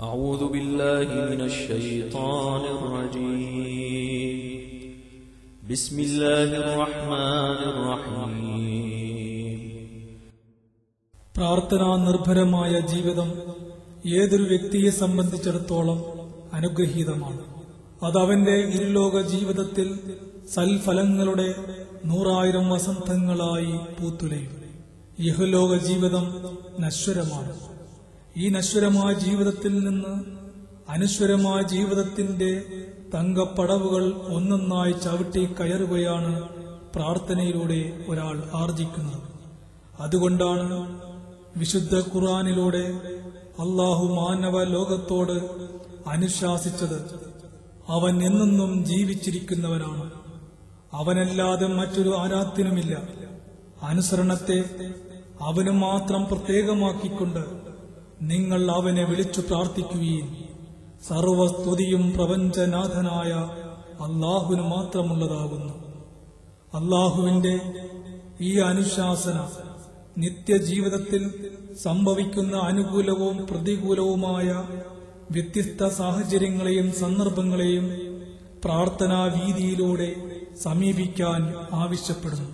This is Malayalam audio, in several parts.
أعوذ بالله من الشيطان الرجيم بسم الله الرحمن الرحيم പ്രാർത്ഥനാ നിർഭരമായ ജീവിതം ഏതൊരു വ്യക്തിയെ സംബന്ധിച്ചിടത്തോളം അനുഗ്രഹീതമാണ് അത് അവന്റെ ഇരുലോക ജീവിതത്തിൽ സൽഫലങ്ങളുടെ നൂറായിരം വസന്തങ്ങളായി പൂത്തുലയും ഇഹലോക ജീവിതം നശ്വരമാണ് ഈ നശ്വരമായ ജീവിതത്തിൽ നിന്ന് അനശ്വരമായ ജീവിതത്തിന്റെ തങ്കപ്പടവുകൾ ഒന്നൊന്നായി ചവിട്ടി കയറുകയാണ് പ്രാർത്ഥനയിലൂടെ ഒരാൾ ആർജിക്കുന്നത് അതുകൊണ്ടാണ് വിശുദ്ധ ഖുർആനിലൂടെ അള്ളാഹു മാനവ ലോകത്തോട് അനുശാസിച്ചത് അവൻ എന്നെന്നും ജീവിച്ചിരിക്കുന്നവനാണ് അവനല്ലാതെ മറ്റൊരു ആരാധ്യനുമില്ല അനുസരണത്തെ അവന് മാത്രം പ്രത്യേകമാക്കിക്കൊണ്ട് നിങ്ങൾ അവനെ വിളിച്ചു പ്രാർത്ഥിക്കുകയും സർവസ്തുതിയും പ്രപഞ്ചനാഥനായ അള്ളാഹുവിന് മാത്രമുള്ളതാകുന്നു അള്ളാഹുവിന്റെ ഈ അനുശാസന നിത്യജീവിതത്തിൽ സംഭവിക്കുന്ന അനുകൂലവും പ്രതികൂലവുമായ വ്യത്യസ്ത സാഹചര്യങ്ങളെയും സന്ദർഭങ്ങളെയും പ്രാർത്ഥനാ വീതിയിലൂടെ സമീപിക്കാൻ ആവശ്യപ്പെടുന്നു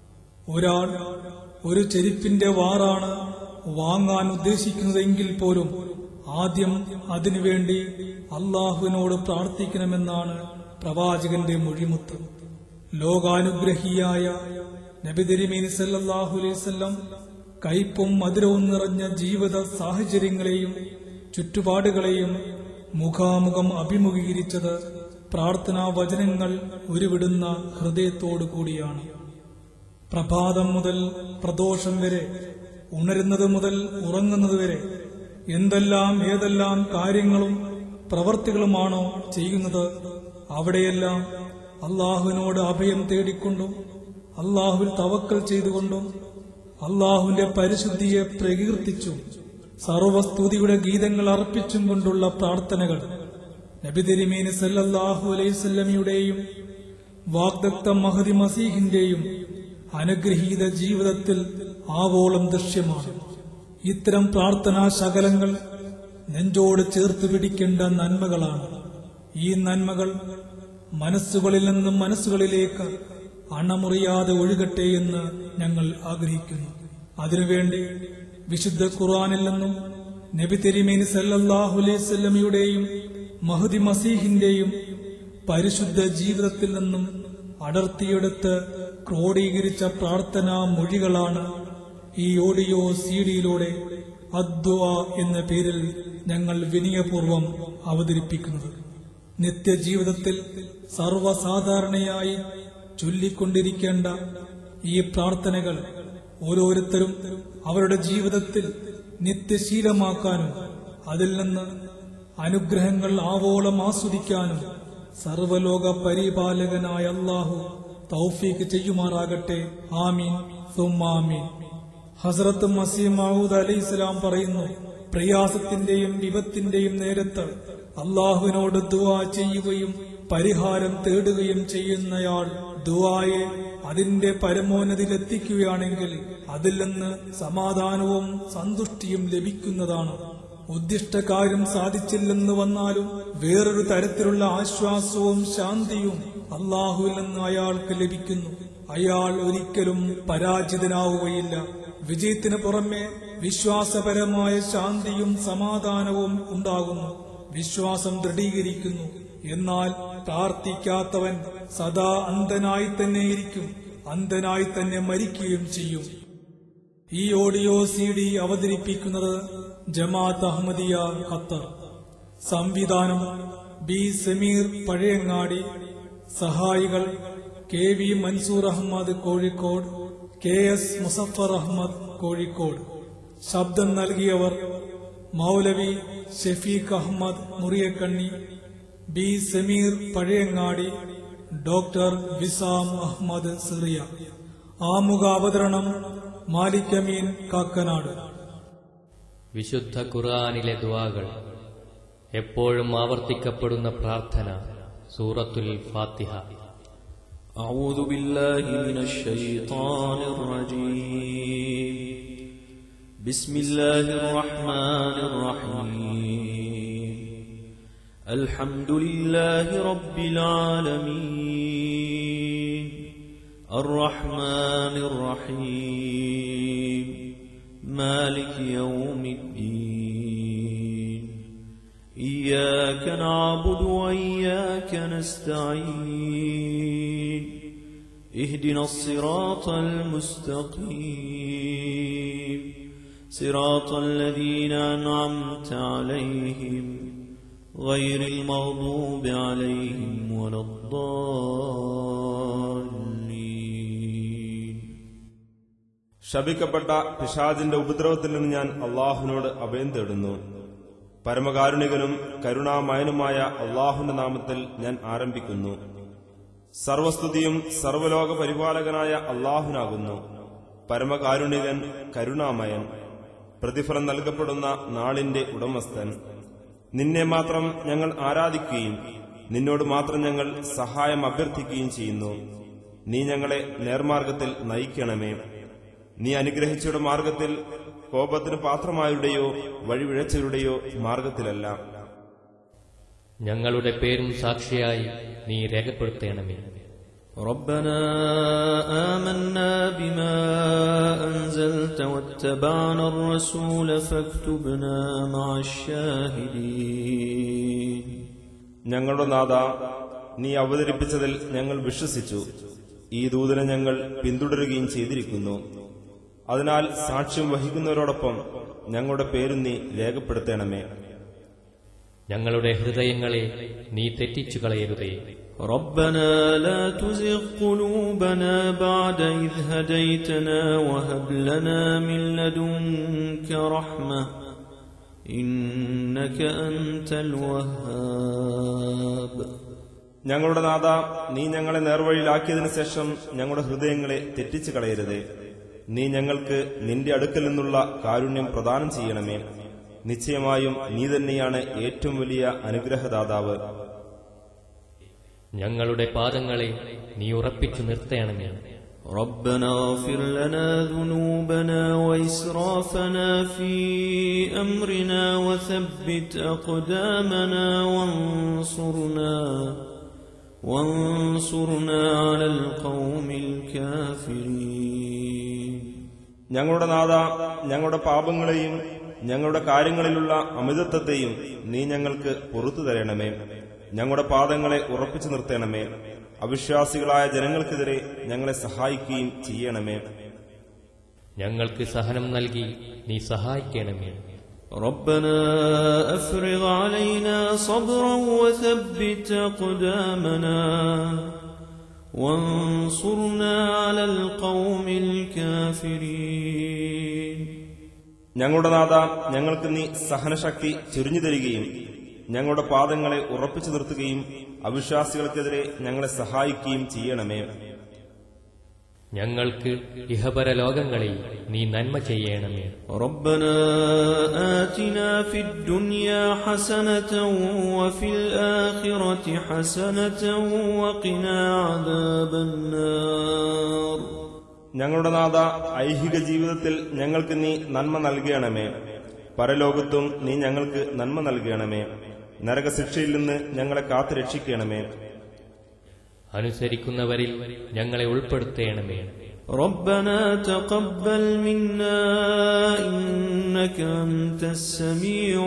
ഒരാൾ ഒരു ചെരുപ്പിന്റെ വാറാണ് വാങ്ങാൻ ഉദ്ദേശിക്കുന്നതെങ്കിൽ പോലും ആദ്യം അതിനുവേണ്ടി അള്ളാഹുവിനോട് പ്രാർത്ഥിക്കണമെന്നാണ് പ്രവാചകന്റെ മൊഴിമുത്ത് ലോകാനുഗ്രഹിയായ നബി തിരുമേനി സല്ലല്ലാഹു അലൈഹി വസല്ലം കയ്പും മധുരവും നിറഞ്ഞ ജീവിത സാഹചര്യങ്ങളെയും ചുറ്റുപാടുകളെയും മുഖാമുഖം അഭിമുഖീകരിച്ചത് പ്രാർത്ഥനാ വചനങ്ങൾ ഉരുവിടുന്ന ഹൃദയത്തോടു കൂടിയാണ് പ്രഭാതം മുതൽ പ്രദോഷം വരെ ഉണരുന്നത് മുതൽ ഉറങ്ങുന്നത് വരെ എന്തെല്ലാം ഏതെല്ലാം കാര്യങ്ങളും പ്രവർത്തികളുമാണോ ചെയ്യുന്നത് അവിടെയെല്ലാം അള്ളാഹുവിനോട് അഭയം തേടിക്കൊണ്ടും അള്ളാഹുവിൽ തവക്കൽ ചെയ്തുകൊണ്ടും അള്ളാഹുവിന്റെ പരിശുദ്ധിയെ പ്രകീർത്തിച്ചും സർവസ്തുതിയുടെ ഗീതങ്ങൾ അർപ്പിച്ചും കൊണ്ടുള്ള പ്രാർത്ഥനകൾ നബി തിരുമേനി സല്ലല്ലാഹു അലൈവല്ലമിയുടെയും വാഗ്ദത്ത മഹദി മസീഹിന്റെയും അനുഗ്രഹീത ജീവിതത്തിൽ ആവോളം ദൃശ്യമാണ് ഇത്തരം പ്രാർത്ഥനാ ശകലങ്ങൾ നെഞ്ചോട് ചേർത്ത് പിടിക്കേണ്ട നന്മകളാണ് ഈ നന്മകൾ മനസ്സുകളിൽ നിന്നും മനസ്സുകളിലേക്ക് അണമുറിയാതെ ഒഴുകട്ടെ എന്ന് ഞങ്ങൾ ആഗ്രഹിക്കുന്നു അതിനുവേണ്ടി വിശുദ്ധ ഖുർആനിൽ നിന്നും നബി തിരുമേനി സല്ലല്ലാഹു അലൈഹി വസല്ലമയുടെയും മഹദി മസീഹിന്റെയും പരിശുദ്ധ ജീവിതത്തിൽ നിന്നും അടർത്തിയെടുത്ത് ക്രോഡീകരിച്ച പ്രാർത്ഥനാ മൊഴികളാണ് ഈ ഓഡിയോ സീഡിയിലൂടെ അദ്വ എന്ന പേരിൽ ഞങ്ങൾ വിനയപൂർവം അവതരിപ്പിക്കുന്നത് നിത്യജീവിതത്തിൽ സർവ്വസാധാരണയായി ചൊല്ലിക്കൊണ്ടിരിക്കേണ്ട ഈ പ്രാർത്ഥനകൾ ഓരോരുത്തരും അവരുടെ ജീവിതത്തിൽ നിത്യശീലമാക്കാനും അതിൽ നിന്ന് അനുഗ്രഹങ്ങൾ ആവോളം ആസ്വദിക്കാനും സർവലോക പരിപാലകനായ അള്ളാഹു തൗഫീക്ക് ചെയ്യുമാറാകട്ടെ ആമീൻ സുമ്മാമീൻ ഹസ്രത്ത് മസീം മഹൂദ് അലൈഹി ഇസ്ലാം പറയുന്നു പ്രയാസത്തിന്റെയും വിപത്തിന്റെയും നേരത്ത് അള്ളാഹുവിനോട് ദുവാ ചെയ്യുകയും പരിഹാരം തേടുകയും ചെയ്യുന്നയാൾ ദുവായെ അതിന്റെ പരമോന്നതിയിലെത്തിക്കുകയാണെങ്കിൽ അതിൽ നിന്ന് സമാധാനവും സന്തുഷ്ടിയും ലഭിക്കുന്നതാണ് ഉദ്ദിഷ്ട കാര്യം സാധിച്ചില്ലെന്ന് വന്നാലും വേറൊരു തരത്തിലുള്ള ആശ്വാസവും ശാന്തിയും അള്ളാഹുവിൽ നിന്ന് അയാൾക്ക് ലഭിക്കുന്നു അയാൾ ഒരിക്കലും പരാജിതനാവുകയില്ല വിജയത്തിന് പുറമെ വിശ്വാസപരമായ ശാന്തിയും സമാധാനവും ഉണ്ടാകുന്നു വിശ്വാസം ദൃഢീകരിക്കുന്നു എന്നാൽ പ്രാർത്ഥിക്കാത്തവൻ സദാ അന്ധനായി തന്നെ ഇരിക്കും അന്ധനായി തന്നെ മരിക്കുകയും ചെയ്യും ഈ ഓഡിയോ സി ഡി അവതരിപ്പിക്കുന്നത് ജമാഅത്ത് അഹമ്മദിയ ഖത്തർ സംവിധാനം ബി സമീർ പഴയങ്ങാടി സഹായികൾ K V Mansoor Ahmed Kozhikode K S Muzaffar Ahmed Kozhikode ശബ്ദം നൽകിയവർ Maulavi Shafeeq Ahmed Muriyakkanni B Sameer Pazhayangadi doctor Wisam Ahmed Syria ആമുഖ അവതരണം മാലിക് അമീൻ കാക്കനാട് വിശുദ്ധ ഖുർആനിലെ ദുആകൾ എപ്പോഴും ആവർത്തിക്കപ്പെടുന്ന പ്രാർത്ഥന സൂറത്തുൽ ഫാത്തിഹ أعوذ بالله من الشيطان الرجيم بسم الله الرحمن الرحيم الحمد لله رب العالمين الرحمن الرحيم مالك يوم الدين إياك نعبد وإياك نستعين اهدنا الصراط المستقيم صراط الذين أنعمت عليهم غير المغضوب عليهم ولا الضالين ശപിക്കപ്പെട്ട പിശാജിന്റെ ഉപദ്രവത്തിൽ നിന്ന് ഞാൻ അള്ളാഹുവിനോട് അഭയം തേടുന്നു പരമകാരുണികനും കരുണാമയനുമായ അള്ളാഹുവിന്റെ നാമത്തിൽ ഞാൻ ആരംഭിക്കുന്നു സർവസ്തുതിയും സർവലോക പരിപാലകനായ അള്ളാഹുനാകുന്നു പരമകാരുണികൻ കരുണാമയൻ പ്രതിഫലം നൽകപ്പെടുന്ന നാളിന്റെ ഉടമസ്ഥൻ നിന്നെ മാത്രം ഞങ്ങൾ ആരാധിക്കുകയും നിന്നോട് മാത്രം ഞങ്ങൾ സഹായം അഭ്യർത്ഥിക്കുകയും ചെയ്യുന്നു നീ ഞങ്ങളെ നേർമാർഗത്തിൽ നയിക്കണമേ നീ അനുഗ്രഹിച്ചയുടെ മാർഗത്തിൽ കോപത്തിന് പാത്രമായുടെയോ വഴിവിഴച്ചവരുടെയോ മാർഗത്തിലല്ല ഞങ്ങളുടെ പേരും സാക്ഷിയായി നീ രേഖപ്പെടുത്തണമേ ربنا آمنا بما أنزلت واتبعنا الرسول فاكتبنا مع الشاهدين ഞങ്ങളുടെ നാഥ നീ അവതരിപ്പിച്ചതിൽ ഞങ്ങൾ വിശ്വസിച്ചു ഈ ദൂതനെ ഞങ്ങൾ പിന്തുടരുകയും ചെയ്തിരിക്കുന്നു അതിനാൽ സാക്ഷ്യം വഹിക്കുന്നവരോടൊപ്പം ഞങ്ങളുടെ പേരും നീ രേഖപ്പെടുത്തണമേ ഞങ്ങളുടെ ഹൃദയങ്ങളെ നീ തെറ്റിച്ചു കളയരുതേ ربنا لا تزغ قلوبنا بعد إذ هديتنا وهب لنا من لدنك رحمة إنك أنت الوهاب ഞങ്ങളുടെ നാഥ നീ ഞങ്ങളെ നേർവഴിയിലാക്കിയതിനു ശേഷം ഞങ്ങളുടെ ഹൃദയങ്ങളെ തെറ്റിച്ചു കളയരുതേ നീ ഞങ്ങൾക്ക് നിന്റെ അടുക്കൽ നിന്നുള്ള കാരുണ്യം പ്രദാനം ചെയ്യണമേ നിശ്ചയമായും നീ തന്നെയാണ് ഏറ്റവും വലിയ അനുഗ്രഹദാതാവ് ഞങ്ങളുടെ പാദങ്ങളെ നീ ഉറപ്പിച്ചു നിർത്തണമേ ربنا اغفر لنا ذنوبنا وإسرافنا في أمرنا وثبت أقدامنا وانصرنا وانصرنا على القوم الكافرين ഞങ്ങളുടെ നാഥ ഞങ്ങളുടെ പാപങ്ങളെയും ഞങ്ങളുടെ കാര്യങ്ങളിലുള്ള അമിതത്വത്തെയും നീ ഞങ്ങൾക്ക് പുറത്തു തരണമേ ഞങ്ങളുടെ പാദങ്ങളെ ഉറപ്പിച്ചു നിർത്തണമേ അവിശ്വാസികളായ ജനങ്ങൾക്കെതിരെ ഞങ്ങളെ സഹായിക്കുകയും ചെയ്യണമേ ഞങ്ങൾക്ക് സഹനം നൽകി നീ സഹായിക്കണമേ ربنا أفرغ علينا صبرا وثبت أقدامنا وانصرنا على القوم الكافرين ഞങ്ങളുടെ നാഥ ഞങ്ങൾക്ക് നീ സഹനശക്തി ചുരിഞ്ഞു തരികയും ഞങ്ങളുടെ പാദങ്ങളെ ഉറപ്പിച്ചു നിർത്തുകയും അവിശ്വാസികൾക്കെതിരെ ഞങ്ങളെ സഹായിക്കുകയും ചെയ്യണമേ ഞങ്ങൾക്ക് ഇഹപര ലോകങ്ങളിൽ നീ നന്മ ചെയ്യണമേ ربنا آتنا في الدنيا حسنة وفي الآخرة حسنة وقنا عذاب النار ഞങ്ങളുടെ നാഥ ഐഹിക ജീവിതത്തിൽ ഞങ്ങൾക്ക് നീ നന്മ നൽകണമേ പരലോകത്തും നീ ഞങ്ങൾക്ക് നന്മ നൽകണമേ നരകശിക്ഷയിൽ നിന്ന് ഞങ്ങളെ കാത്തു രക്ഷിക്കണമേ അനുസരിക്കുന്നവരിൽ ഞങ്ങളെ ഉൾപ്പെടുത്തേണമേ ربنا تقبل منا إنك أنت السميع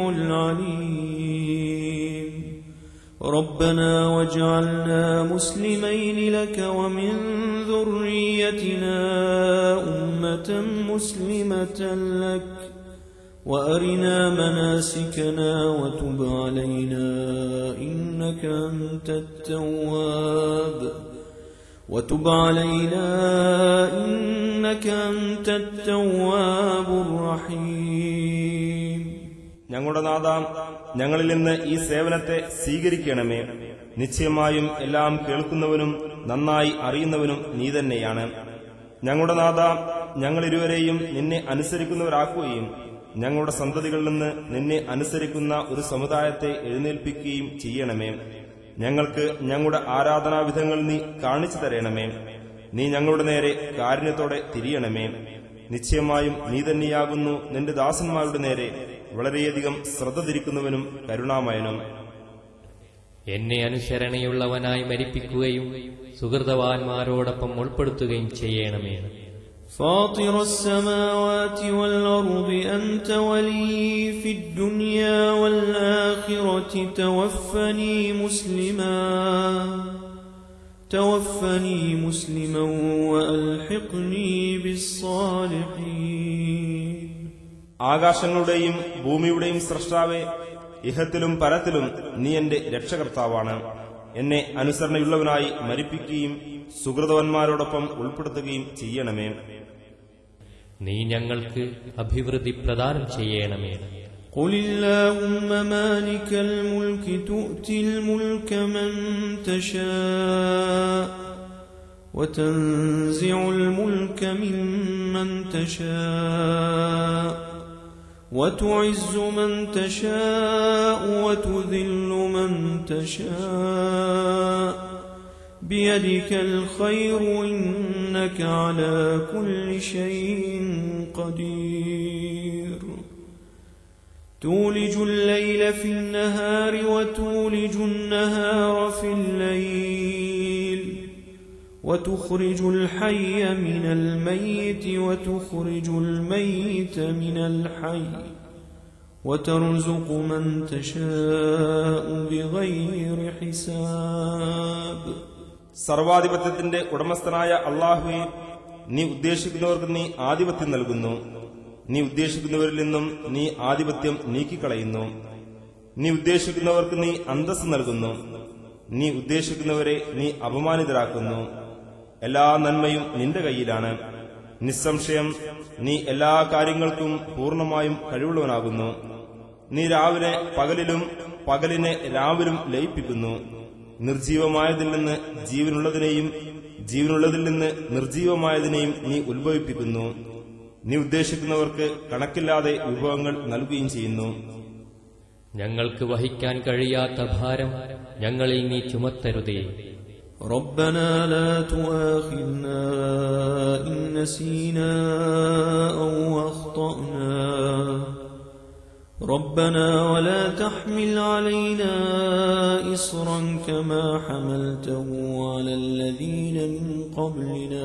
العليم ربنا واجعلنا مسلمين لك ومن ذريتنا أمة مسلمة لك وأرنا مناسكنا وتب علينا إنك أنت التواب وتب علينا إنك أنت التواب الرحيم ഞങ്ങളുടെ നാഥ ഞങ്ങളിൽ നിന്ന് ഈ സേവനത്തെ സ്വീകരിക്കണമേ നിശ്ചയമായും എല്ലാം കേൾക്കുന്നവനും നന്നായി അറിയുന്നവനും നീ തന്നെയാണ് ഞങ്ങളുടെ നാഥ ഞങ്ങൾ ഇരുവരെയും നിന്നെ അനുസരിക്കുന്നവരാക്കുകയും ഞങ്ങളുടെ സന്തതികളിൽ നിന്ന് നിന്നെ അനുസരിക്കുന്ന ഒരു സമുദായത്തെ എഴുന്നേൽപ്പിക്കുകയും ചെയ്യണമേ ഞങ്ങൾക്ക് ഞങ്ങളുടെ ആരാധനാവിധങ്ങൾ നീ കാണിച്ചു തരണമേ നീ ഞങ്ങളുടെ നേരെ കാരുണ്യത്തോടെ തിരിയണമേ നിശ്ചയമായും നീ തന്നെയാകുന്നു നിന്റെ ദാസന്മാരുടെ നേരെ വളരെയധികം ശ്രദ്ധ തിരിക്കുന്നവനും കരുണാമയനും എന്നെ അനുസരണയുള്ളവനായി മരിപ്പിക്കുകയും സുഹൃതവാന്മാരോടൊപ്പം ഉൾപ്പെടുത്തുകയും ചെയ്യണമേ فاطر السماوات والأرض أنت ولي في الدنيا والآخرة توفني مسلما توفني مسلما وألحقني بالصالحين ആകാശങ്ങളുടെയും ഭൂമിയുടെയും സ്രഷ്ടാവെ ഇഹത്തിലും പരത്തിലും നീ എന്റെ രക്ഷകർത്താവാണ് എന്നെ അനുസരണയുള്ളവനായി മരിപ്പിക്കുകയും സുഹൃതവന്മാരോടൊപ്പം ഉൾപ്പെടുത്തുകയും ചെയ്യണമേ നീ ഞങ്ങൾക്ക് അഭിവൃദ്ധി പ്രദാനം ചെയ്യണമേ قل اللهم مالك الملك تؤتي الملك من تشاء وتنزع الملك ممن تشاء وتعز من تشاء وتذل من تشاء بيدك الخير انك على كل شيء قدير تولج الليل في النهار وتولج النهار في الليل وتخرج الحي من الميت وتخرج الميت من الحي وترزق من تشاء بغير حساب സർവാധിപത്യത്തിന്റെ ഉടമസ്ഥനായ അള്ളാഹുവെ നീ ഉദ്ദേശിക്കുന്നവർക്ക് നീ ആധിപത്യം നൽകുന്നു നീ ഉദ്ദേശിക്കുന്നവരിൽ നിന്നും നീ ആധിപത്യം നീക്കിക്കളയുന്നു നീ ഉദ്ദേശിക്കുന്നവർക്ക് നീ അന്തസ് നൽകുന്നു നീ ഉദ്ദേശിക്കുന്നവരെ നീ അപമാനിതരാക്കുന്നു എല്ലാ നന്മയും നിന്റെ കയ്യിലാണ് നിസ്സംശയം നീ എല്ലാ കാര്യങ്ങൾക്കും പൂർണ്ണമായും കഴിവുള്ളവനാകുന്നു നീ രാവിലെ പകലിലും പകലിനെ രാവിലും ലയിപ്പിക്കുന്നു നിർജീവമായതിൽ നിന്ന് ജീവനുള്ളതിനെയും ജീവനുള്ളതിൽ നിന്ന് നിർജീവമായതിനെയും നീ ഉത്ഭവിപ്പിക്കുന്നു നീ ഉദ്ദേശിക്കുന്നവർക്ക് കണക്കില്ലാതെ വിഭവങ്ങൾ നൽകുകയും ചെയ്യുന്നു ഞങ്ങൾക്ക് വഹിക്കാൻ കഴിയാത്ത ഭാരം ഞങ്ങളിൽ നീ ചുമത്തരുതേ ربنا لا تؤاخذنا إن نسينا أو أخطأنا ربنا ولا تحمل علينا إصرا كما حملته على الذين من قبلنا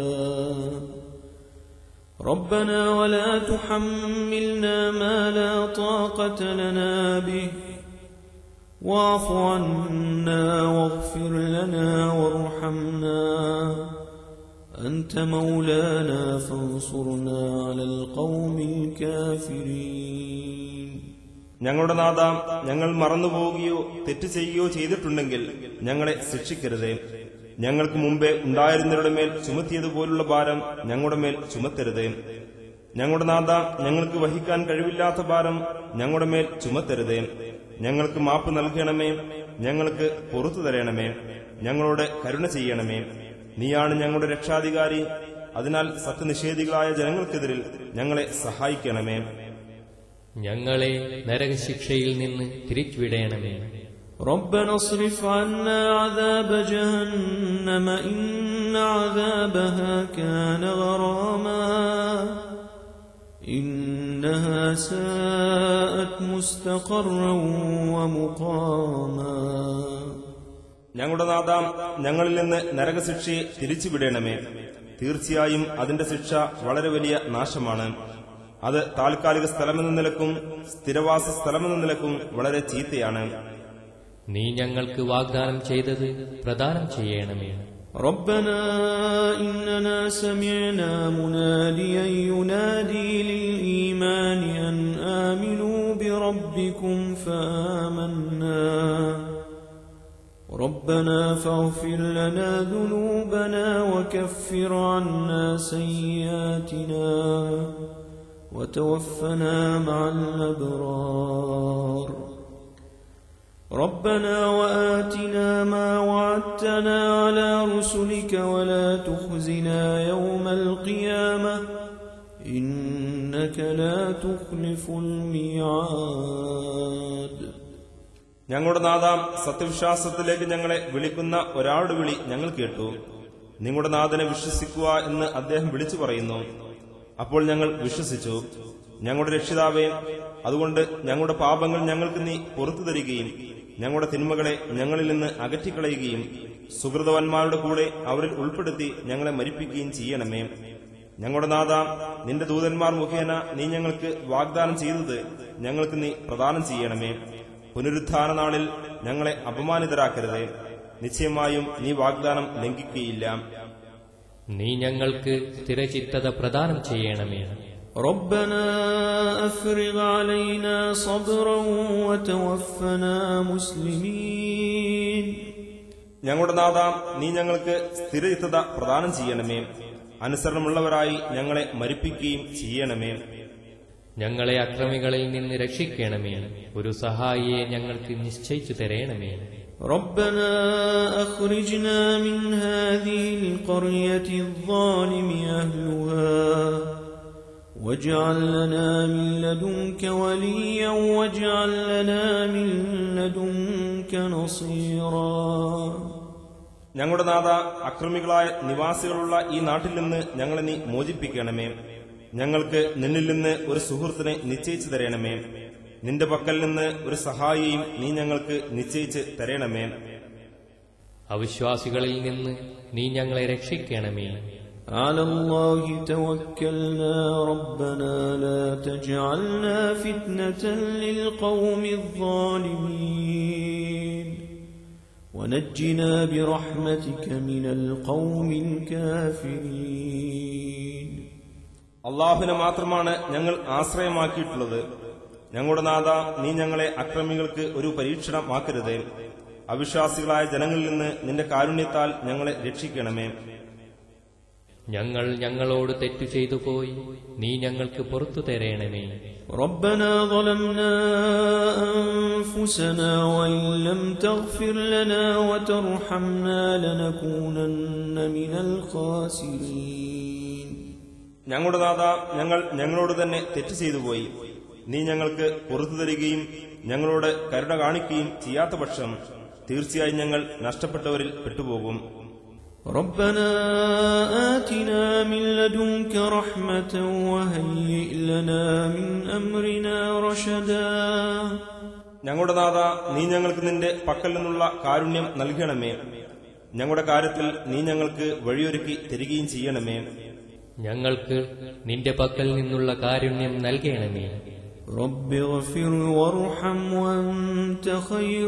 ربنا ولا تحملنا ما لا طاقة لنا به واعف عنا واغفر لنا وارحمنا أنت مولانا فانصرنا على القوم الكافرين ഞങ്ങളുടെ നാഥ ഞങ്ങൾ മറന്നുപോവുകയോ തെറ്റ് ചെയ്യുകയോ ചെയ്തിട്ടുണ്ടെങ്കിൽ ഞങ്ങളെ ശിക്ഷിക്കരുതേ ഞങ്ങൾക്ക് മുമ്പേ ഉണ്ടായിരുന്നവരുടെ മേൽ ചുമത്തിയതുപോലുള്ള ഭാരം ഞങ്ങളുടെ മേൽ ചുമത്തരുതേ ഞങ്ങളുടെ നാഥ ഞങ്ങൾക്ക് വഹിക്കാൻ കഴിവില്ലാത്ത ഭാരം ഞങ്ങളുടെ മേൽ ചുമത്തരുതേ ഞങ്ങൾക്ക് മാപ്പ് നൽകണമേ ഞങ്ങൾക്ക് പുറത്തു തരണമേ ഞങ്ങളോട് കരുണ ചെയ്യണമേ നീയാണ് ഞങ്ങളുടെ രക്ഷാധികാരി അതിനാൽ സത്യനിഷേധികളായ ജനങ്ങൾക്കെതിരിൽ ഞങ്ങളെ സഹായിക്കണമേ ഞങ്ങളെ നരകശിക്ഷയിൽ നിന്ന് തിരിച്ചുവിടേണമേ ربنا اصرف عنا عذاب جهنم إن عذابها كان غراما إنها ساءت مستقرا ومقاما ഞങ്ങളുടെ നാഥ ഞങ്ങളിൽ നിന്ന് നരകശിക്ഷയെ തിരിച്ചുവിടണമേ തീർച്ചയായും അതിന്റെ ശിക്ഷ വളരെ വലിയ നാശമാണ് അത് താൽക്കാലിക സ്ഥലമെന്ന നിലക്കും സ്ഥിരവാസ സ്ഥലമെന്ന നിലക്കും വളരെ ചീത്തയാണ് നീ ഞങ്ങൾക്ക് വാഗ്ദാനം ചെയ്തത് പ്രദാനം ചെയ്യണമേ ربنا إننا سمعنا مناديا ينادي للإيمان أن آمنوا بربكم فآمنا ربنا فاغفر لنا ذنوبنا وكفر عنا سيئاتنا وتوفنا مع الأبرار ربنا وآتنا ما وعدتنا على رسلك ولا تخزنا يوم القيامة إنك لا تخلف الميعاد ഞങ്ങളുടെ നാഥ സത്യവിശ്വാസത്തിലേക്ക് ഞങ്ങളെ വിളിക്കുന്ന ഒരാളുടെ വിളി ഞങ്ങൾ കേട്ടു നിങ്ങളുടെ നാഥനെ വിശ്വസിക്കുക എന്ന് അദ്ദേഹം വിളിച്ചു പറയുന്നു അപ്പോൾ ഞങ്ങൾ വിശ്വസിച്ചു ഞങ്ങളുടെ രക്ഷിതാവേ അതുകൊണ്ട് ഞങ്ങളുടെ പാപങ്ങൾ ഞങ്ങൾക്ക് നീ പുറത്തു തരികയും ഞങ്ങളുടെ തിന്മകളെ ഞങ്ങളിൽ നിന്ന് അകറ്റിക്കളയുകയും സുഹൃതവന്മാരുടെ കൂടെ അവരിൽ ഉൾപ്പെടുത്തി ഞങ്ങളെ മരിപ്പിക്കുകയും ചെയ്യണമേ ഞങ്ങളുടെ നാഥ നിന്റെ ദൂതന്മാർ മുഖേന നീ ഞങ്ങൾക്ക് വാഗ്ദാനം ചെയ്തത് ഞങ്ങൾക്ക് നീ പ്രദാനം ചെയ്യണമേ പുനരുത്ഥാന നാളിൽ ഞങ്ങളെ അപമാനിതരാക്കരുത് നിശ്ചയമായും നീ വാഗ്ദാനം ലംഘിക്കുകയില്ല നീ ഞങ്ങൾക്ക് സ്ഥിരചിത്തത പ്രദാനം ചെയ്യണമേ ربنا أفرغ علينا صبرا وتوفنا مسلمين ഞങ്ങളുടെ നാഥ നീ ഞങ്ങൾക്ക് സ്ഥിരചിത്തത പ്രദാനം ചെയ്യണമേ അനുസരണമുള്ളവരായി ഞങ്ങളെ മരിപ്പിക്കുകയും ചെയ്യണമേ ഞങ്ങളെ അക്രമികളിൽ നിന്ന് രക്ഷിക്കണമേ ഒരു സഹായിയെ ഞങ്ങൾക്ക് നിശ്ചയിച്ചു തരേണമേ ربنا أخرجنا من هذه القرية الظالم أهلها واجعل لنا من لدنك وليا واجعل لنا من لدنك نصيرا ഞങ്ങളുടെ നാഥ അക്രമികളായ നിവാസികളുള്ള ഈ നാട്ടിൽ നിന്ന് ഞങ്ങളെ നീ മോചിപ്പിക്കണമേ ഞങ്ങൾക്ക് നിന്നിൽ നിന്ന് ഒരു സുഹൃത്തിനെ നിശ്ചയിച്ചു തരണമേ നിന്റെ പക്കൽ നിന്ന് ഒരു സഹായിയും നീ ഞങ്ങൾക്ക് നിശ്ചയിച്ച് തരണമേ അവിശ്വാസികളിൽ നിന്ന് നീ ഞങ്ങളെ രക്ഷിക്കണമേ على الله توكلنا ربنا لا تجعلنا فتنة للقوم الظالمين ونجنا برحمتك من القوم الكافرين അള്ളാഹുവിനെ മാത്രമാണ് ഞങ്ങൾ ആശ്രയമാക്കിയിട്ടുള്ളത് ഞങ്ങളുടെ നാഥ നീ ഞങ്ങളെ അക്രമികൾക്ക് ഒരു പരീക്ഷണമാക്കരുത് അവിശ്വാസികളായ ജനങ്ങളിൽ നിന്ന് നിന്റെ കാരുണ്യത്താൽ ഞങ്ങളെ രക്ഷിക്കണമേ ഞങ്ങൾ ഞങ്ങളോട് തെറ്റു ചെയ്തു പോയി നീ ഞങ്ങൾക്ക് പുറത്തു തരേണമേ ربنا ظلمنا أنفسنا وإن لم تغفر لنا وترحمنا لنكونن من الخاسرين ഞങ്ങളുടെ നാഥ ഞങ്ങൾ ഞങ്ങളോട് തന്നെ തെറ്റ് ചെയ്തു പോയി നീ ഞങ്ങൾക്ക് പുറത്തു തരികയും ഞങ്ങളോട് കരുണ കാണിക്കുകയും ചെയ്യാത്ത പക്ഷം തീർച്ചയായും ഞങ്ങൾ നഷ്ടപ്പെട്ടവരിൽ പെട്ടുപോകും ربنا آتنا من لدنك رحمة وهيئ لنا من أمرنا رشدا ഞങ്ങളുടെ നാഥ നീ ഞങ്ങൾക്ക് നിന്റെ പക്കൽ നിന്നുള്ള കാരുണ്യം നൽകണമേ ഞങ്ങളുടെ കാര്യത്തിൽ നീ ഞങ്ങൾക്ക് വഴിയൊരുക്കി തരികയും ചെയ്യണമേ ഞങ്ങൾക്ക് നിന്റെ പക്കൽ നിന്നുള്ള കാരുണ്യം നൽകണമേ رب اغفر وارحم وأنت خير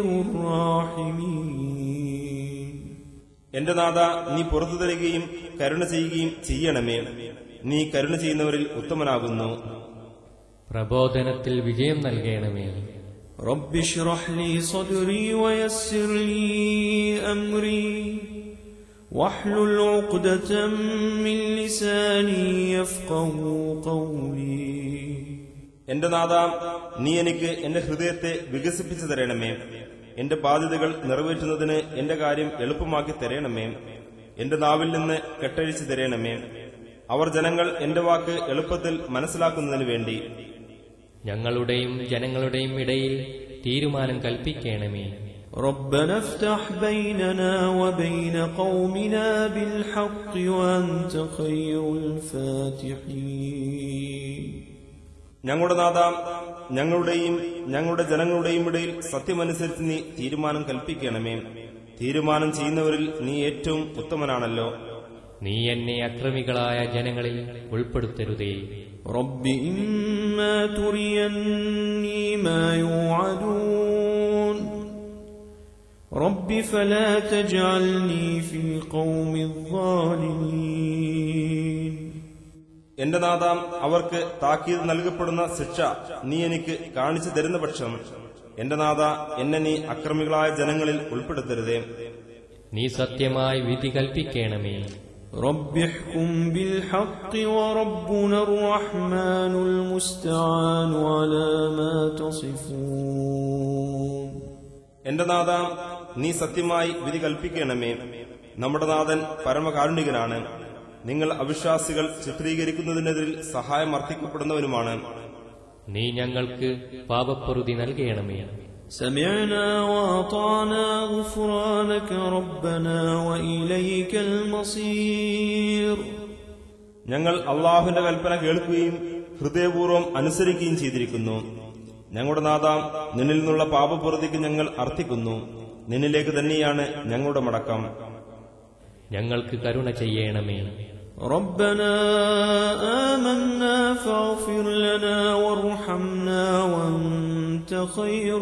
الراحمين എന്റെ നാഥ നീ പുറത്തു തരികയും കരുണ ചെയ്യുകയും ചെയ്യണമേ നീ കരുണ ചെയ്യുന്നവരിൽ ഉത്തമനാകുന്നു പ്രബോധനത്തിൽ വിജയം നൽകണമേ رب اشرح لي صدري ويسر لي أمري واحلل عقدة من لساني يفقه قولي എന്റെ നാഥ നീ എനിക്ക് എന്റെ ഹൃദയത്തെ വികസിപ്പിച്ചു തരണമേ എന്റെ ബാധ്യതകൾ നിറവേറ്റുന്നതിന് എന്റെ കാര്യം എളുപ്പമാക്കി തരണമേ എന്റെ നാവിൽ നിന്ന് കെട്ടഴിച്ചു തരണമേ അവർ ജനങ്ങൾ എന്റെ വാക്ക് എളുപ്പത്തിൽ മനസ്സിലാക്കുന്നതിന് വേണ്ടി ഞങ്ങളുടെയും ജനങ്ങളുടെയും ഇടയിൽ തീരുമാനം കൽപ്പിക്കണമേ ربنا افتح بيننا وبين قومنا بالحق وأنت خير الفاتحين ഞങ്ങളുടെ നാഥ ഞങ്ങളുടെയും ഞങ്ങളുടെ ജനങ്ങളുടെയും ഇടയിൽ സത്യമനുസരിച്ച് നീ തീരുമാനം കൽപ്പിക്കണമേ തീരുമാനം ചെയ്യുന്നവരിൽ നീ ഏറ്റവും ഉത്തമനാണല്ലോ നീ എന്നെ അക്രമികളായ ജനങ്ങളിൽ ഉൾപ്പെടുത്തരുതേ رب إما تريني ما يوعدون رب فلا تجعلني في القوم الظالمين എന്റെ നാഥ അവർക്ക് താക്കീത് നൽകപ്പെടുന്ന ശിക്ഷ നീ എനിക്ക് കാണിച്ചു തരുന്ന പക്ഷം എന്റെ നാഥ എന്നെ നീ അക്രമികളായ ജനങ്ങളിൽ ഉൾപ്പെടുത്തരുതേ നീ സത്യമായി വിധി കൽപ്പിക്കണമേ رب احكم بالحق وربنا الرحمن المستعان على ما تصفون എന്റെ നാഥ നീ സത്യമായി വിധി കൽപ്പിക്കണമേ നമ്മുടെ നാഥൻ പരമകാരുണികനാണ് നിങ്ങൾ അവിശ്വാസികൾ ചിത്രീകരിക്കുന്നതിനെതിരിൽ സഹായം അർത്ഥിക്കപ്പെടുന്നവനുമാണ് നീ ഞങ്ങൾക്ക് പാപപ്പൊറുതി നൽകണമേ سمعنا وأطعنا غفرانك ربنا وإليك المصير ഞങ്ങൾ അള്ളാഹുവിന്റെ കൽപ്പന കേൾക്കുകയും ഹൃദയപൂർവ്വം അനുസരിക്കുകയും ചെയ്തിരിക്കുന്നു ഞങ്ങളുടെ നാഥ നിന്നിൽ നിന്നുള്ള പാപപൂർത്തിക്ക് ഞങ്ങൾ അർത്ഥിക്കുന്നു നിന്നിലേക്ക് തന്നെയാണ് ഞങ്ങളുടെ മടക്കം ഞങ്ങൾക്ക് കരുണ ചെയ്യണമേ ربنا آمنا فاغفر لنا وارحمنا وأنت خير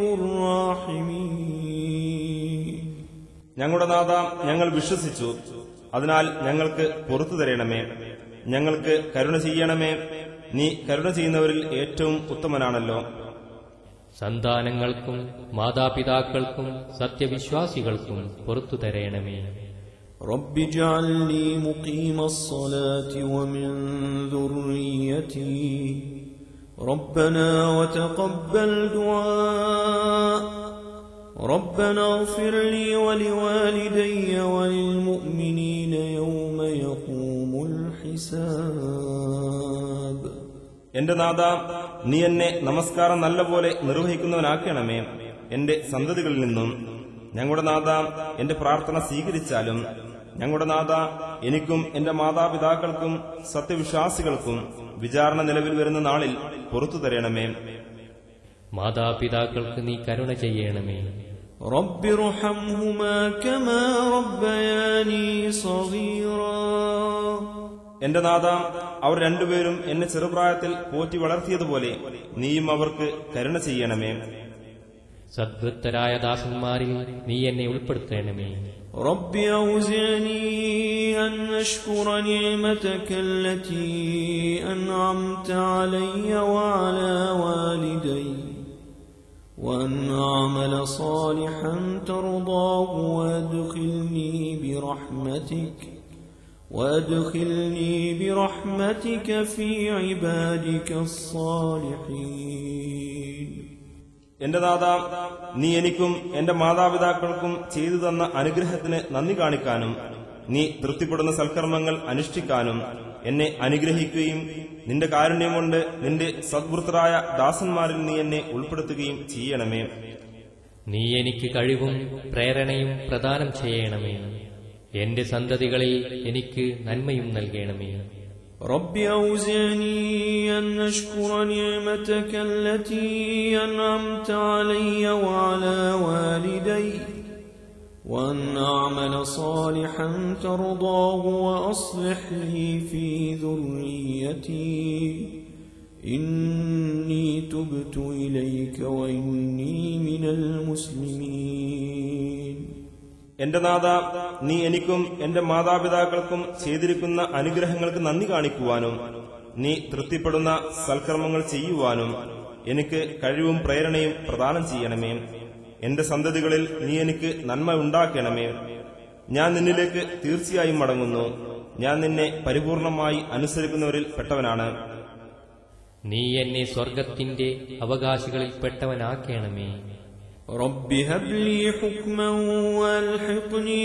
الراحمين ഞങ്ങളുടെ നാഥ ഞങ്ങൾ വിശ്വസിച്ചു അതിനാൽ ഞങ്ങൾക്ക് പുറത്തു തരണമേ ഞങ്ങൾക്ക് കരുണ ചെയ്യണമേ നീ കരുണ ചെയ്യുന്നവരിൽ ഏറ്റവും ഉത്തമനാണല്ലോ സന്താനങ്ങൾക്കും മാതാപിതാക്കൾക്കും സത്യവിശ്വാസികൾക്കും പുറത്തു തരയണമേ رب اجعلني مقيم الصلاة ومن ذريتي ربنا وتقبل دعاء ربنا اغفر لي ولوالدي وللمؤمنين يوم يقوم الحساب എന്റെ നാഥ നീ എന്നെ നമസ്കാരം നല്ലപോലെ നിർവഹിക്കുന്നവനാക്കണമേ എന്റെ സന്തതികളിൽ നിന്നും ഞങ്ങളുടെ നാഥ എന്റെ പ്രാർത്ഥന സ്വീകരിച്ചാലും ഞങ്ങളുടെ നാഥ എനിക്കും എന്റെ മാതാപിതാക്കൾക്കും സത്യവിശ്വാസികൾക്കും വിചാരണ നിലവിൽ വരുന്ന നാളിൽ പുറത്തു തരണമേ മാതാപിതാക്കൾക്ക് നീ കരുണ ചെയ്യണമേ رب ارحمهما كما ربياني صغيرا എന്റെ നാഥ അവർ രണ്ടുപേരും എന്നെ ചെറുപ്രായത്തിൽ പോറ്റി വളർത്തിയതുപോലെ നീയും അവർക്ക് കരുണ ചെയ്യണമേ സദ്വൃത്തരായ ദാസന്മാരിൽ നീ എന്നെ ഉൾപ്പെടുത്തണമേ رب أوزعني أن أشكر نعمتك التي أنعمت علي وعلى والدي وأن أعمل صالحا ترضاه وأدخلني برحمتك وأدخلني برحمتك في عبادك الصالحين എന്റെ നാഥ നീ എനിക്കും എന്റെ മാതാപിതാക്കൾക്കും ചെയ്തു തന്ന അനുഗ്രഹത്തിന് നന്ദി കാണിക്കാനും നീ തൃപ്തിപ്പെടുന്ന സൽക്കർമ്മങ്ങൾ അനുഷ്ഠിക്കാനും എന്നെ അനുഗ്രഹിക്കുകയും നിന്റെ കാരുണ്യം കൊണ്ട് നിന്റെ സദ്വൃത്തരായ ദാസന്മാരിൽ നീ എന്നെ ഉൾപ്പെടുത്തുകയും ചെയ്യണമേ നീ എനിക്ക് കഴിവും പ്രേരണയും പ്രദാനം ചെയ്യണമേ എന്റെ സന്തതികളിൽ എനിക്ക് നന്മയും നൽകണമേ رب أوزعني أن أشكر نعمتك التي أنعمت علي وعلى والدي وأن أعمل صالحا ترضاه وأصلح لي في ذريتي إني تبت إليك وإني من المسلمين എന്റെ നാഥ നീ എനിക്കും എന്റെ മാതാപിതാക്കൾക്കും ചെയ്തിരിക്കുന്ന അനുഗ്രഹങ്ങൾക്ക് നന്ദി കാണിക്കുവാനും നീ തൃപ്തിപ്പെടുന്ന സൽക്കർമ്മങ്ങൾ ചെയ്യുവാനും എനിക്ക് കഴിവും പ്രേരണയും പ്രദാനം ചെയ്യണമേ എന്റെ സന്തതികളിൽ നീ എനിക്ക് നന്മ ഉണ്ടാക്കണമേ ഞാൻ നിന്നിലേക്ക് തീർച്ചയായും മടങ്ങുന്നു ഞാൻ നിന്നെ പരിപൂർണമായി അനുസരിക്കുന്നവരിൽ പെട്ടവനാണ് നീ എന്നെ സ്വർഗത്തിന്റെ അവകാശികളിൽ പെട്ടവനാക്കണമേ رب هب لي حكما والحقني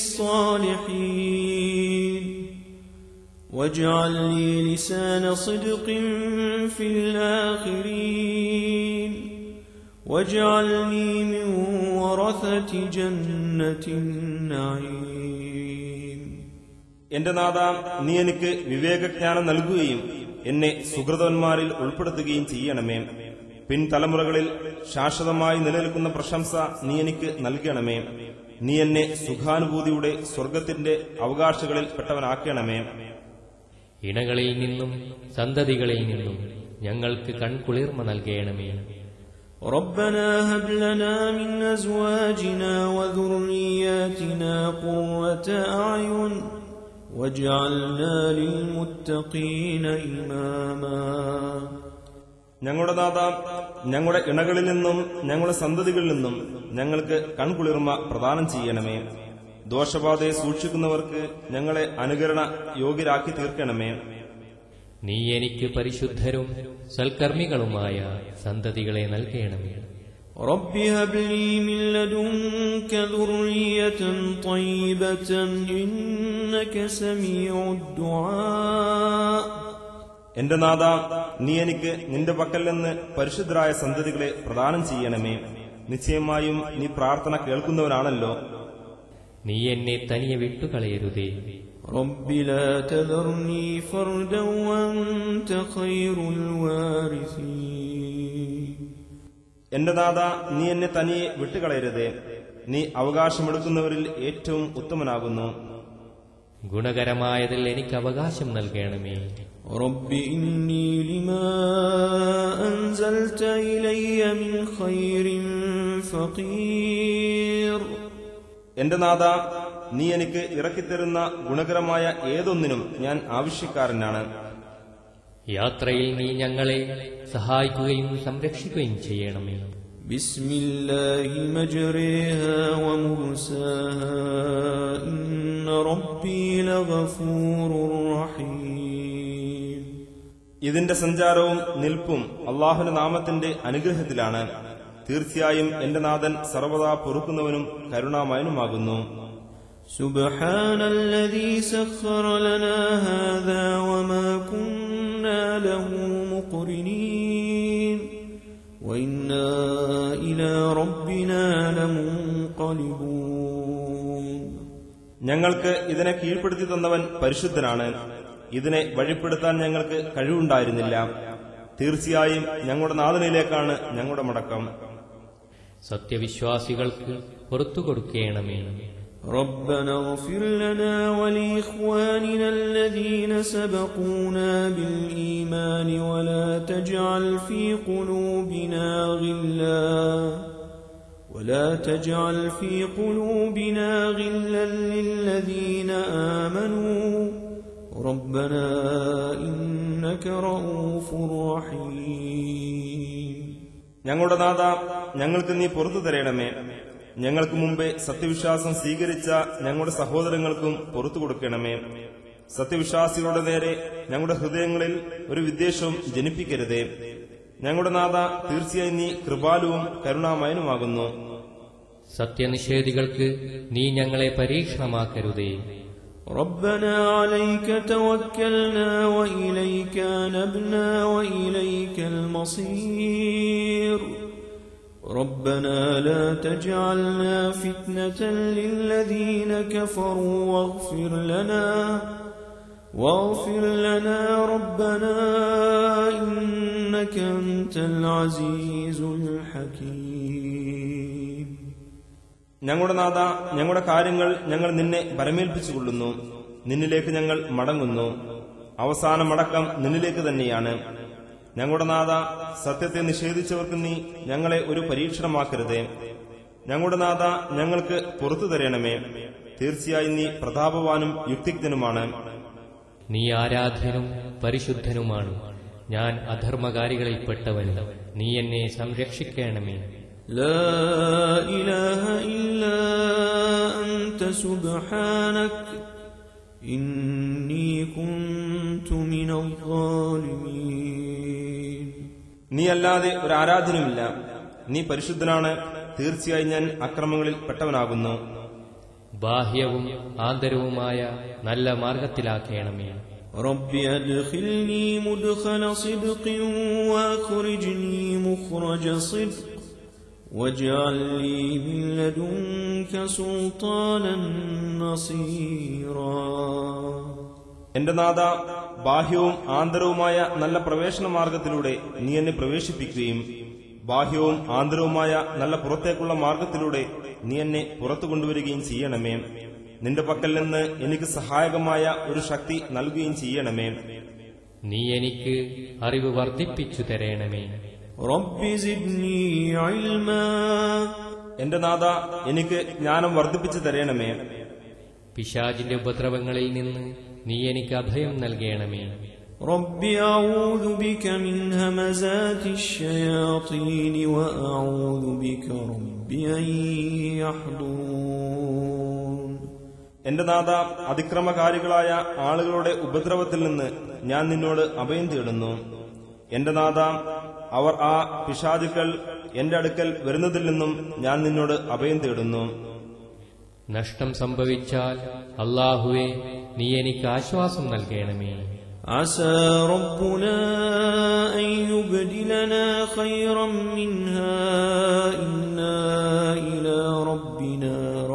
بالصالحين واجعل لي لسان صدق في الآخرين واجعلني من ورثة جنة النعيم എന്റെ നാഥ നീ എനിക്ക് വിവേകജ്ഞാനം നൽകുകയും എന്നെ സുഹൃതന്മാരിൽ ഉൾപ്പെടുത്തുകയും ചെയ്യണമേ പിൻതലമുറകളിൽ ശാശ്വതമായി നിലനിൽക്കുന്ന പ്രശംസ നീ എനിക്ക് നൽകണമേ നീ എന്നെ സുഖാനുഭൂതിയുടെ സ്വർഗത്തിന്റെ അവകാശികളിൽ പെട്ടവനാക്കണമേ ഇണകളിൽ നിന്നും സന്തതികളിൽ നിന്നും ഞങ്ങൾക്ക് കൺകുളിർമ നൽകണമേ ربنا هب لنا من أزواجنا وذرياتنا قرة أعين واجعلنا للمتقين إماما ഞങ്ങളുടെ നാഥ ഞങ്ങളുടെ ഇണകളിൽ നിന്നും ഞങ്ങളുടെ സന്തതികളിൽ നിന്നും ഞങ്ങൾക്ക് കൺകുളിർമ പ്രദാനം ചെയ്യണമേ ദോഷബാധയെ സൂക്ഷിക്കുന്നവർക്ക് ഞങ്ങളെ അനുകരണ യോഗ്യരാക്കി തീർക്കണമേ നീ എനിക്ക് പരിശുദ്ധരും സൽക്കർമ്മികളുമായ സന്തതികളെ നൽകണമേ رب هب لي من لدنك ذرية طيبة إنك سميع الدعاء എന്റെ നാഥ നീ എനിക്ക് നിന്റെ പക്കൽ നിന്ന് പരിശുദ്ധരായ സന്തതികളെ പ്രദാനം ചെയ്യണമേ നിശ്ചയമായും നീ പ്രാർത്ഥന കേൾക്കുന്നവനാണല്ലോ നീ എന്നെ തനിയെ വിട്ടുകളയരുതേ رب لا تذرني فردا وأنت خير الوارثين എന്റെ നാഥ നീ എന്നെ തനിയെ വിട്ടുകളയരുതേ നീ അവകാശമെടുക്കുന്നവരിൽ ഏറ്റവും ഉത്തമനാകുന്നു ഗുണകരമായതിൽ എനിക്ക് അവകാശം നൽകണമേ رب إني لما أنزلت إلي من خير فقير എന്റെ നാഥ നീ എനിക്ക് ഇറക്കിത്തരുന്ന ഗുണകരമായ ഏതൊന്നിനും ഞാൻ ആവശ്യക്കാരനാണ് യാത്രയിൽ നീ ഞങ്ങളെ സഹായിക്കുകയും സംരക്ഷിക്കുകയും ചെയ്യണമേ بسم الله مجريها ومرساها إن ربي لغفور رحيم ഇതിന്റെ സഞ്ചാരവും നിൽപ്പും അള്ളാഹുന്റെ നാമത്തിന്റെ അനുഗ്രഹത്തിലാണ് തീർച്ചയായും എന്റെ നാഥൻ സർവദാ പൊറുക്കുന്നവനും കരുണാമയനുമാകുന്നു سبحان الذي سخر لنا هذا وما كنا له مقرنين وإنا إلى ربنا لمنقلبون ഞങ്ങൾക്ക് ഇതിനെ കീഴ്പ്പെടുത്തി തന്നവൻ പരിശുദ്ധനാണ് ഇതിനെ വഴിപ്പെടുത്താൻ ഞങ്ങൾക്ക് കഴിവുണ്ടായിരുന്നില്ല തീർച്ചയായും ഞങ്ങളുടെ നാഥനിലേക്കാണ് ഞങ്ങളുടെ മടക്കം സത്യവിശ്വാസികൾക്ക് പുറത്തു കൊടുക്കണമേ ربنا اغفر لنا ولإخواننا الذين سبقونا بالإيمان ولا تجعل في قلوبنا غلا ولا تجعل في قلوبنا غلا للذين آمنوا ربنا إنك رؤوف رحيم ഞങ്ങളുടെ നാഥ ഞങ്ങൾക്ക് നീ പുറത്തു തരയണമേ ഞങ്ങൾക്ക് മുമ്പേ സത്യവിശ്വാസം സ്വീകരിച്ച ഞങ്ങളുടെ സഹോദരങ്ങൾക്കും പുറത്തു കൊടുക്കണമേ സത്യവിശ്വാസികളുടെ നേരെ ഞങ്ങളുടെ ഹൃദയങ്ങളിൽ ഒരു വിദ്വേഷവും ജനിപ്പിക്കരുതേ ഞങ്ങളുടെ നാഥ തീർച്ചയായും നീ കൃപാലുവും കരുണാമയനുമാകുന്നു സത്യനിഷേധികൾക്ക് നീ ഞങ്ങളെ പരീക്ഷണമാക്കരുതേ ربنا عليك توكلنا وإليك نبنا وإليك المصير ربنا لا تجعلنا فتنة للذين كفروا واغفر لنا واغفر لنا ربنا إنك أنت العزيز الحكيم ഞങ്ങളുടെ നാഥ ഞങ്ങളുടെ കാര്യങ്ങൾ ഞങ്ങൾ നിന്നെ പരമേൽപ്പിച്ചുകൊള്ളുന്നു നിന്നിലേക്ക് ഞങ്ങൾ മടങ്ങുന്നു അവസാന മടക്കം നിന്നിലേക്ക് തന്നെയാണ് ഞങ്ങളുടെ നാഥ സത്യത്തെ നിഷേധിച്ചവർക്ക് നീ ഞങ്ങളെ ഒരു പരീക്ഷണമാക്കരുതേ ഞങ്ങളുടെ നാഥ ഞങ്ങൾക്ക് പുറത്തു തരണമേ തീർച്ചയായും നീ പ്രതാപവാനും യുക്തിജ്ഞനുമാണ് നീ ആരാധ്യനും പരിശുദ്ധനുമാണ് ഞാൻ അധർമ്മകാരികളിൽപ്പെട്ടവൻ നീ എന്നെ സംരക്ഷിക്കണമേ لا إله إلا أنت سبحانك إني كنت من الظالمين നീ അല്ലാതെ ഒരു ആരാധനയുമില്ല നീ പരിശുദ്ധനാണ് തീർച്ചയായും ഞാൻ അക്രമങ്ങളിൽ പെട്ടവനാകുന്നു ബാഹ്യവും ആന്തരവുമായ നല്ല മാർഗത്തിലാക്കണമേ رب أدخلني مدخل صدق وأخرجني مخرج صدق واجعل لي من لدنك سلطانا نصيرا എന്റെ നാഥ ബാഹ്യവും ആന്തരവുമായ നല്ല പ്രവേശന മാർഗത്തിലൂടെ നീ എന്നെ പ്രവേശിപ്പിക്കുകയും ബാഹ്യവും ആന്തരവുമായ നല്ല പുറത്തേക്കുള്ള മാർഗത്തിലൂടെ നീ എന്നെ പുറത്തു കൊണ്ടുവരികയും ചെയ്യണമേ നിന്റെ പക്കൽ നിന്ന് എനിക്ക് സഹായകമായ ഒരു ശക്തി നൽകുകയും ചെയ്യണമേ നീ എനിക്ക് അറിവ് വർദ്ധിപ്പിച്ചു തരണമേ رب زدني علما എന്റെ നാഥ എനിക്ക് ജ്ഞാനം വർദ്ധിപ്പിച്ചു തരണമേ പിശാചിന്റെ ഉപദ്രവങ്ങളിൽ നിന്ന് നീ എനിക്ക് അഭയം നൽകണമേ رب أعوذ بك من همزات الشياطين وأعوذ بك رب أن يحضرون എന്റെ നാഥ അതിക്രമകാരികളായ ആളുകളുടെ ഉപദ്രവത്തിൽ നിന്ന് ഞാൻ നിന്നോട് അഭയം തേടുന്നു എന്റെ നാഥ അവർ ആ പിശാചുക്കൾ എന്റെ അടുക്കൽ വരുന്നതിൽ നിന്നും ഞാൻ നിന്നോട് അഭയം തേടുന്നു നഷ്ടം സംഭവിച്ചാൽ അള്ളാഹുവെ നീ എനിക്ക് ആശ്വാസം നൽകണമേ عسى ربنا أن يبدلنا خيرا منها إنا إلى ربنا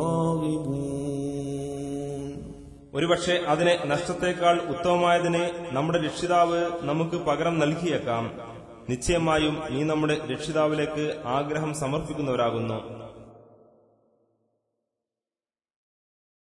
راغبون ഒരുപക്ഷെ അതിനെ നഷ്ടത്തേക്കാൾ ഉത്തമമായതിനെ നമ്മുടെ രക്ഷിതാവ് നമുക്ക് പകരം നൽകിയേക്കാം നിശ്ചയമായും നീ നമ്മുടെ രക്ഷിതാവിലേക്ക് ആഗ്രഹം സമർപ്പിക്കുന്നവരാകുന്നു